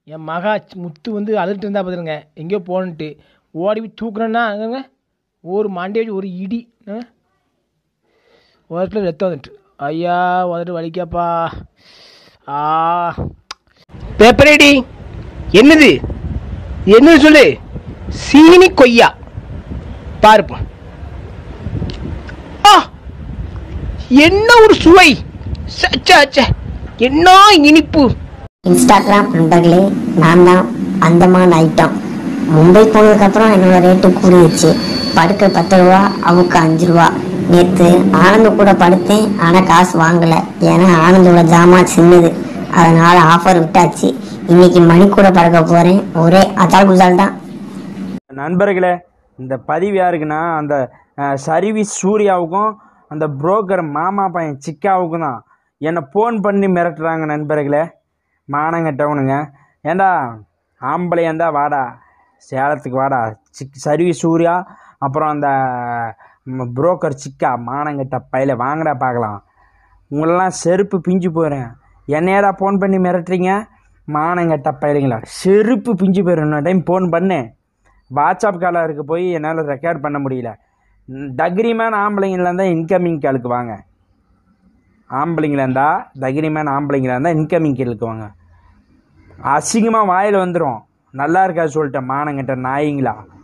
என் மகா சி- முத்து வந்து அழுட்டு இருந்தா பார்த்துருங்க எங்கேயோ போகணுன்ட்டு ஓடி போய் தூக்குறேன்னா அங்கங்க ஒரு மண்டே வச்சு ஒரு இடி ஆ? ஒரு இடத்துல ரத்தம் வந்துட்டு ஐயா உதட்டு வலிக்காப்பா ஆ பேப்பரேடி என்னது என்னது சொல்லு சீனி கொய்யா பாருப்போம் ஆ என்ன ஒரு சுவை ச, ச, ச. என்ன இனிப்பு இன்ஸ்டாகிராம் நண்பர்களே நான் தான் அந்தமான் ஐட்டம் மும்பை போனதுக்கப்புறம் என்னோட ரேட்டு கூடிடுச்சு படுக்க பத்து ரூபா அவுக்கு அஞ்சு ரூபா நேற்று ஆனந்த் கூட படுத்தேன் ஆனால் காசு வாங்கலை ஏன்னா ஆனந்தோட ஜாமான் சின்னது அதனால் ஆஃபர் விட்டாச்சு இன்னைக்கு மணி கூட படுக்க போகிறேன் ஒரே அதால் குசால் தான் நண்பர்களே இந்த பதிவு யாருக்குன்னா அந்த சர்வீஸ் சூர்யாவுக்கும் அந்த புரோக்கர் மாமா பையன் சிக்காவுக்கும் தான் என்னை ஃபோன் பண்ணி மிரட்டுறாங்க நண்பர்களே மானங்கட்டவனுங்க ஏண்டா ஆம்பளையாந்தா வாடா சேலத்துக்கு வாடா சிக் சர்வீஸ் சூர்யா அப்புறம் அந்த புரோக்கர் சிக்கா மானங்கட்ட பையில வாங்கடா பார்க்கலாம் உங்களெல்லாம் செருப்பு பிஞ்சு போயிடுறேன் என்னையடா ஃபோன் பண்ணி மிரட்டுறீங்க மானங்கட்ட பயிலுங்களா செருப்பு பிஞ்சு போயிடும் இன்னொரு டைம் ஃபோன் பண்ணேன் வாட்ஸ்அப் காலாக இருக்க போய் என்னால் ரெக்கார்ட் பண்ண முடியல தக்ரிமேன் ஆம்பளைங்களா இருந்தால் இன்கமிங் காலுக்கு வாங்க ஆம்பளைங்களா இருந்தால் தக்ரிமேன் ஆம்பளைங்களா இருந்தால் இன்கமிங் காலுக்கு வாங்க அசிங்கமாக வாயில் வந்துடும் நல்லா இருக்காது சொல்லிட்டேன் மானங்கிட்ட நாயிங்களா